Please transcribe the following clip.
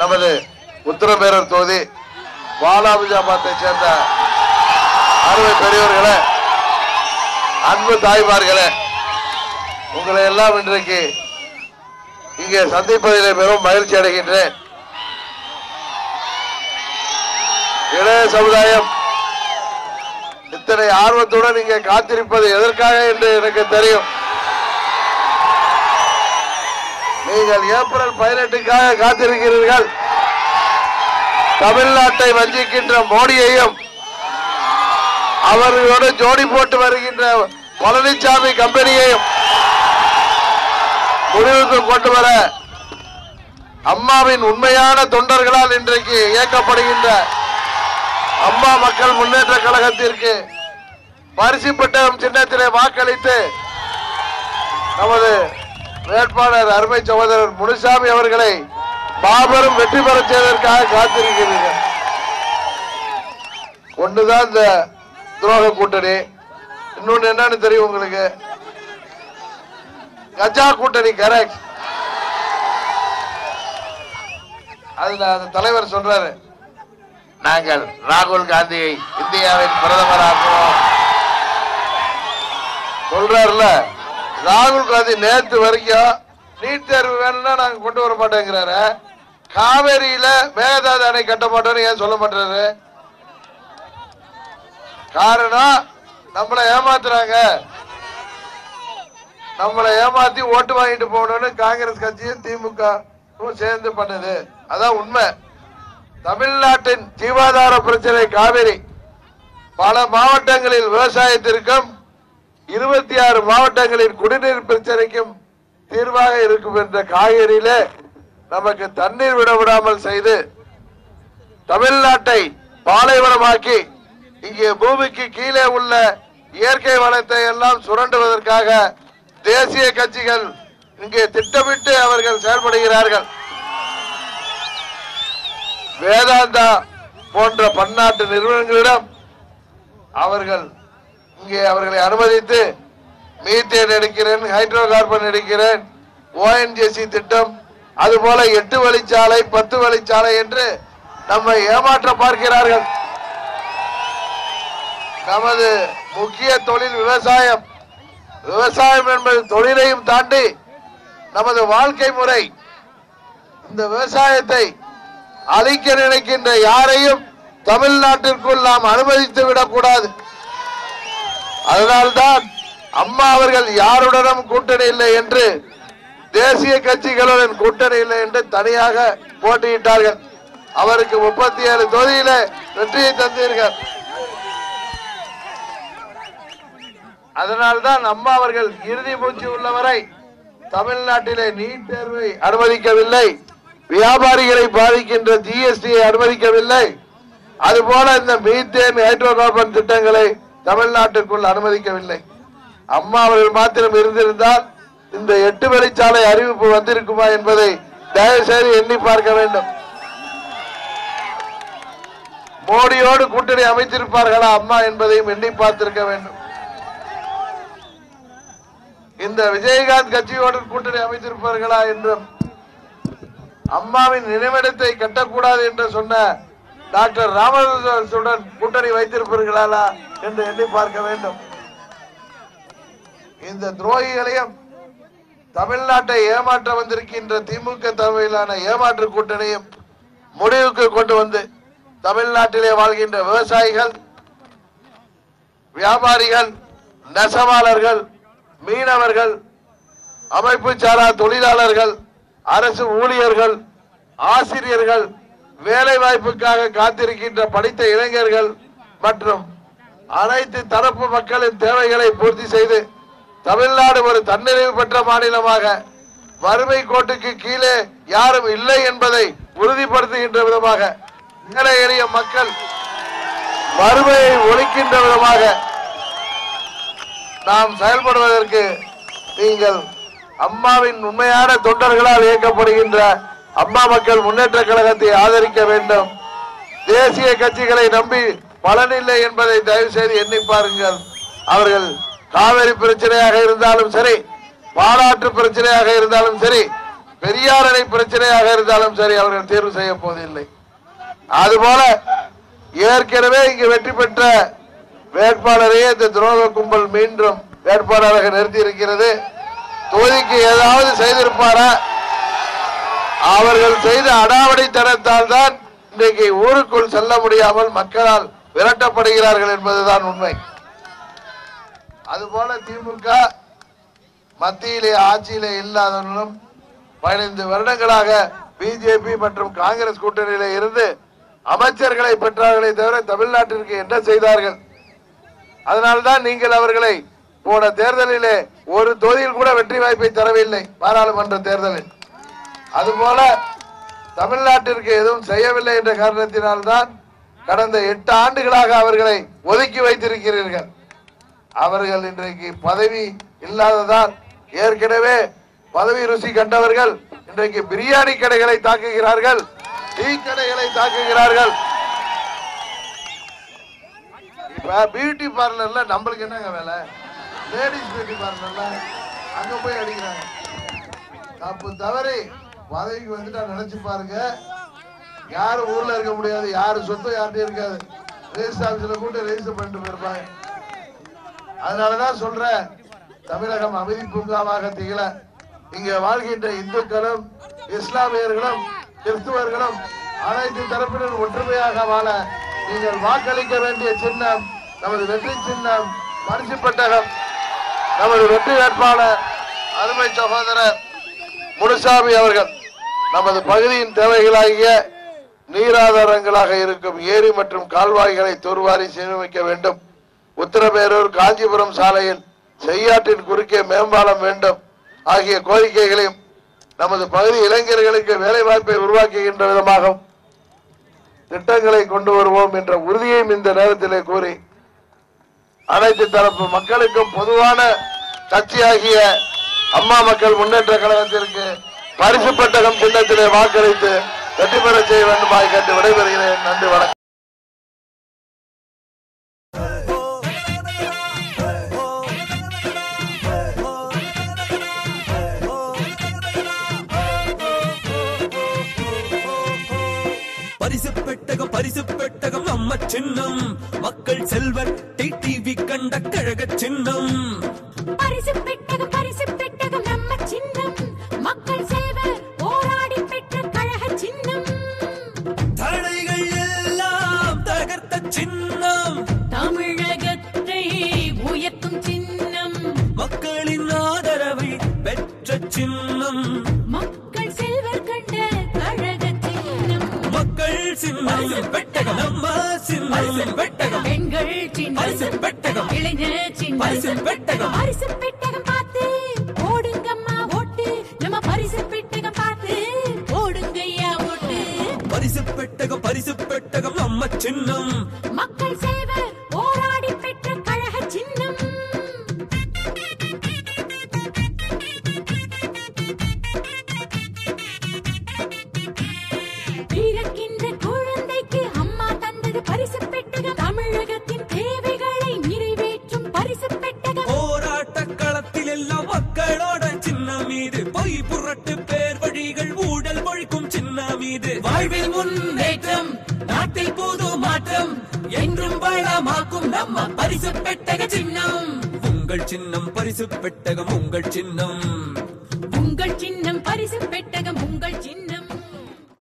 நமது உத்தரமேரூர் தொகுதி வாலாபிஜாபாத்தை சேர்ந்த அறுவை பெரியவர்களே அன்பு தாய்மார்களே உங்களை எல்லாம் இன்றைக்கு இங்கே சந்திப்பதிலே மிகவும் மகிழ்ச்சி அடைகின்றேன் இளைய சமுதாயம் இத்தனை ஆர்வத்துடன் இங்கே காத்திருப்பது எதற்காக என்று எனக்கு தெரியும் நீங்கள் ஏப்ரல் பதினெட்டுக்காக காத்திருக்கிறீர்கள் தமிழ்நாட்டை வஞ்சிக்கின்ற மோடியையும் அவர்களோடு ஜோடி போட்டு வருகின்ற பழனிசாமி கம்பெனியையும் முடிவுக்கு கொண்டு வர அம்மாவின் உண்மையான தொண்டர்களால் இன்றைக்கு இயக்கப்படுகின்ற அம்மா மக்கள் முன்னேற்ற கழகத்திற்கு பரிசு பெட்டகம் சின்னத்திலே வாக்களித்து நமது வேட்பாளர் அருமை சகோதரர் முனுசாமி அவர்களை மாபெரும் வெற்றி பெறச் செய்வதற்காக காத்திருக்கிறீர்கள் ஒண்ணுதான் இந்த துரோக கூட்டணி இன்னொன்னு என்னன்னு தெரியும் உங்களுக்கு கஜா கூட்டணி கரெக்ட் அதுல அந்த தலைவர் சொல்றாரு நாங்கள் ராகுல் காந்தியை இந்தியாவின் பிரதமராக்குவோம் சொல்றாருல ராகுல் காந்தி நேத்து வரைக்கும் நீட் தேர்வு வேணும்னா நாங்க கொண்டு வர மாட்டேங்கிறாரு காவேரியில மேகதாது அணை கட்ட மாட்டோம்னு ஏன் சொல்ல மாட்டாரு காரணம் நம்மளை ஏமாத்துறாங்க நம்மளை ஏமாத்தி ஓட்டு வாங்கிட்டு போகணும்னு காங்கிரஸ் கட்சியும் திமுக வும் சேர்ந்து பண்ணுது அதான் உண்மை தமிழ்நாட்டின் ஜீவாதார பிரச்சனை காவிரி பல மாவட்டங்களில் விவசாயத்திற்கும் இருபத்தி ஆறு மாவட்டங்களின் குடிநீர் பிரச்சனைக்கும் தீர்வாக இருக்கும் என்ற காய்கறியிலே நமக்கு தண்ணீர் விட விடாமல் செய்து தமிழ்நாட்டை பாலைவனமாக்கி இங்கே பூமிக்கு கீழே உள்ள இயற்கை வளத்தை எல்லாம் சுரண்டுவதற்காக தேசிய கட்சிகள் இங்கே திட்டமிட்டு அவர்கள் செயல்படுகிறார்கள் வேதாந்தா போன்ற பன்னாட்டு நிறுவனங்களிடம் அவர்கள் இங்கே அவர்களை அனுமதித்து மீத்தேன் எடுக்கிறேன் ஹைட்ரோ கார்பன் எடுக்கிறேன் ஓஎன்ஜிசி திட்டம் அதுபோல எட்டு வழிச்சாலை பத்து வழிச்சாலை என்று நம்மை ஏமாற்ற பார்க்கிறார்கள் நமது முக்கிய தொழில் விவசாயம் விவசாயம் என்பது தொழிலையும் தாண்டி நமது வாழ்க்கை முறை இந்த விவசாயத்தை அழிக்க நினைக்கின்ற யாரையும் தமிழ்நாட்டிற்குள் நாம் அனுமதித்து விடக்கூடாது அதனால்தான் அம்மா அவர்கள் யாருடனும் கூட்டணி இல்லை என்று தேசிய கட்சிகளுடன் கூட்டணி இல்லை என்று தனியாக போட்டியிட்டார்கள் அவருக்கு முப்பத்தி ஏழு தொகுதியில வெற்றியை தந்தீர்கள் அதனால்தான் அம்மா அவர்கள் இறுதி மூச்சு உள்ளவரை தமிழ்நாட்டிலே நீட் தேர்வை அனுமதிக்கவில்லை வியாபாரிகளை பாதிக்கின்ற ஜிஎஸ்டியை அனுமதிக்கவில்லை அதுபோல இந்த மீத்தேன் ஹைட்ரோ கார்பன் திட்டங்களை தமிழ்நாட்டுக்குள் அனுமதிக்கவில்லை அம்மா அவர்கள் மாத்திரம் இருந்திருந்தால் இந்த எட்டு வழிச்சாலை அறிவிப்பு வந்திருக்குமா என்பதை தயவு செய்து எண்ணி பார்க்க வேண்டும் மோடியோடு கூட்டணி அமைத்திருப்பார்களா அம்மா என்பதையும் எண்ணி பார்த்திருக்க வேண்டும் இந்த விஜயகாந்த் கட்சியோடு கூட்டணி அமைத்திருப்பார்களா என்றும் அம்மாவின் நினைவிடத்தை கட்டக்கூடாது என்று சொன்ன டாக்டர் ராமதாசுடன் கூட்டணி வைத்திருப்பார்களா என்று எண்ணி பார்க்க வேண்டும் இந்த துரோகிகளையும் தமிழ்நாட்டை ஏமாற்ற வந்திருக்கின்ற திமுக தலைமையிலான ஏமாற்று கூட்டணியும் முடிவுக்கு கொண்டு வந்து தமிழ்நாட்டிலே வாழ்கின்ற விவசாயிகள் வியாபாரிகள் நெசவாளர்கள் மீனவர்கள் அமைப்பு சாரா தொழிலாளர்கள் அரசு ஊழியர்கள் ஆசிரியர்கள் வேலை வாய்ப்புக்காக காத்திருக்கின்ற படித்த இளைஞர்கள் மற்றும் அனைத்து தரப்பு மக்களின் தேவைகளை பூர்த்தி செய்து தமிழ்நாடு ஒரு தன்னிறைவு பெற்ற மாநிலமாக வறுமை கோட்டுக்கு கீழே யாரும் இல்லை என்பதை உறுதிப்படுத்துகின்ற விதமாக ஏழை எளிய மக்கள் வறுமையை ஒழிக்கின்ற விதமாக நாம் செயல்படுவதற்கு நீங்கள் அம்மாவின் உண்மையான தொண்டர்களால் இயக்கப்படுகின்ற அம்மா மக்கள் முன்னேற்ற கழகத்தை ஆதரிக்க வேண்டும் தேசிய கட்சிகளை நம்பி பலனில்லை என்பதை தயவு செய்து எண்ணி பாருங்கள் அவர்கள் காவிரி பிரச்சனையாக இருந்தாலும் சரி பாலாற்று பிரச்சனையாக இருந்தாலும் சரி பெரியார் அணை பிரச்சனையாக இருந்தாலும் சரி அவர்கள் தேர்வு செய்ய போவதில்லை அதுபோல ஏற்கனவே இங்கு வெற்றி பெற்ற வேட்பாளரையே இந்த துரோக கும்பல் மீண்டும் வேட்பாளராக நிறுத்தி இருக்கிறது தொகுதிக்கு ஏதாவது செய்திருப்பாரா அவர்கள் செய்த அடாவடித்தனத்தால் தான் இன்றைக்கு ஊருக்குள் செல்ல முடியாமல் மக்களால் விரட்டப்படுகிறார்கள் என்பதுதான் உண்மை அதுபோல திமுக மத்தியிலே ஆட்சியிலே இல்லாதவர்களும் பதினைந்து வருடங்களாக பிஜேபி மற்றும் காங்கிரஸ் கூட்டணியிலே இருந்து அமைச்சர்களை பெற்றார்களே தவிர தமிழ்நாட்டிற்கு என்ன செய்தார்கள் அதனால்தான் நீங்கள் அவர்களை போன தேர்தலிலே ஒரு தொகுதியில் கூட வெற்றி வாய்ப்பை தரவில்லை பாராளுமன்ற தேர்தலில் அதுபோல தமிழ்நாட்டிற்கு எதுவும் செய்யவில்லை என்ற காரணத்தினால்தான் கடந்த எட்டு ஆண்டுகளாக அவர்களை ஒதுக்கி வைத்திருக்கிறீர்கள் அவர்கள் இன்றைக்கு பதவி இல்லாததால் ஏற்கனவே பதவி ருசி கண்டவர்கள் இன்றைக்கு பிரியாணி கடைகளை தாக்குகிறார்கள் டீ கடைகளை தாக்குகிறார்கள் இப்ப பியூட்டி பார்லர்ல நம்மளுக்கு என்னங்க வேலை லேடிஸ் பியூட்டி பார்லர்ல அங்க போய் அடிக்கிறாங்க தப்பு தவறி பதவிக்கு வந்துட்டா நினைச்சு பாருங்க யாரும் ஊர்ல இருக்க முடியாது யாரு சொத்தும் யார்கிட்டயும் இருக்காது ரெஜிஸ்டர் ஆபீஸ்ல கூட்டு ரெஜிஸ்டர் பண்ணிட்டு போயிருப்பாங்க அதனாலதான் சொல்றேன் தமிழகம் அமைதி பூங்காவாக திகழ இங்க வாழ்கின்ற இந்துக்களும் இஸ்லாமியர்களும் கிறிஸ்துவர்களும் அனைத்து தரப்பினரும் ஒற்றுமையாக வாழ நீங்கள் வாக்களிக்க வேண்டிய சின்னம் நமது வெற்றி சின்னம் பரிசு பெட்டகம் நமது வெற்றி வேட்பாளர் அருமை சகோதரர் முனுசாமி அவர்கள் நமது பகுதியின் தேவைகளாகிய நீராதாரங்களாக இருக்கும் ஏரி மற்றும் கால்வாய்களை தூர்வாரி சீரமைக்க வேண்டும் உத்தரமேரூர் காஞ்சிபுரம் சாலையில் செய்யாற்றின் குறுக்கே மேம்பாலம் வேண்டும் ஆகிய கோரிக்கைகளையும் நமது பகுதி இளைஞர்களுக்கு வேலை வாய்ப்பை உருவாக்குகின்ற விதமாகவும் திட்டங்களை கொண்டு வருவோம் என்ற உறுதியையும் இந்த நேரத்திலே கூறி அனைத்து தரப்பு மக்களுக்கும் பொதுவான கட்சியாகிய அம்மா மக்கள் முன்னேற்ற கழகத்திற்கு பரிசு பெட்டகம் சின்னத்திலே வாக்களித்து வெற்றி பெற செய்ய வேண்டுமாய் கேட்டு விடைபெறுகிறேன் நன்றி வணக்கம் பரிசு பெட்டகம் பரிசு பெட்டகம் நம்ம சின்னம் மக்கள் செல்வர் டிவி கண்ட கழக சின்னம் பரிசு பெட்டகம் பரிசு பெட்டகம் நம்ம சின்னம் மக்கள் சேவர் போராடி பெற்ற கழக சின்னம் தடைகள் எல்லாம் தகர்த்த சின்னம் தமிழகத்தை உயர்த்தும் சின்னம் மக்களின் ஆதரவை பெற்ற சின்னம் மக்கள் செல்வர் கண்ட கழக சின்னம் மக்கள் சின்னம் பெட்டகம் நம்ம சின்னம் பெட்டகம் பெண்கள் சின்னம் பரிசு பெட்டகம். இளைஞர் சின்னம் பரிசு பெட்டகம். பரிசு பெட்டகம் பார்த்து ஓடுங்கம்மா ஓட்டு நம்ம பரிசு பெட்டகம் பார்த்து ஓடுங்கய்யா ஓட்டு பரிசு பெட்டகம் பரிசு பெட்டகம் நம்ம சின்னம் மக்கள் சேவர் போராடி பெற்ற கழக சின்னம் பிறக்கின்ற குழந்தைக்கு அம்மா தந்தது பரிசு பெட்டகம் தமிழகத்தின் தேவைகளை நிறைவேற்றும் பரிசு பெட்டகம் போராட்ட களத்தில் எல்லாம் மக்களோட சின்ன மீது பொய் புரட்டு பேர் வழிகள் ஊழல் ஒழிக்கும் சின்ன மீது வாழ்வில் முன்னேற்றம் நாட்டில் புது மாற்றம் என்றும் வளமாக்கும் நம்ம பரிசு பெட்டக சின்னம் உங்கள் சின்னம் பரிசு பெட்டகம் உங்கள் சின்னம் உங்கள் சின்னம் பரிசு பெட்டகம் உங்கள் சின்னம்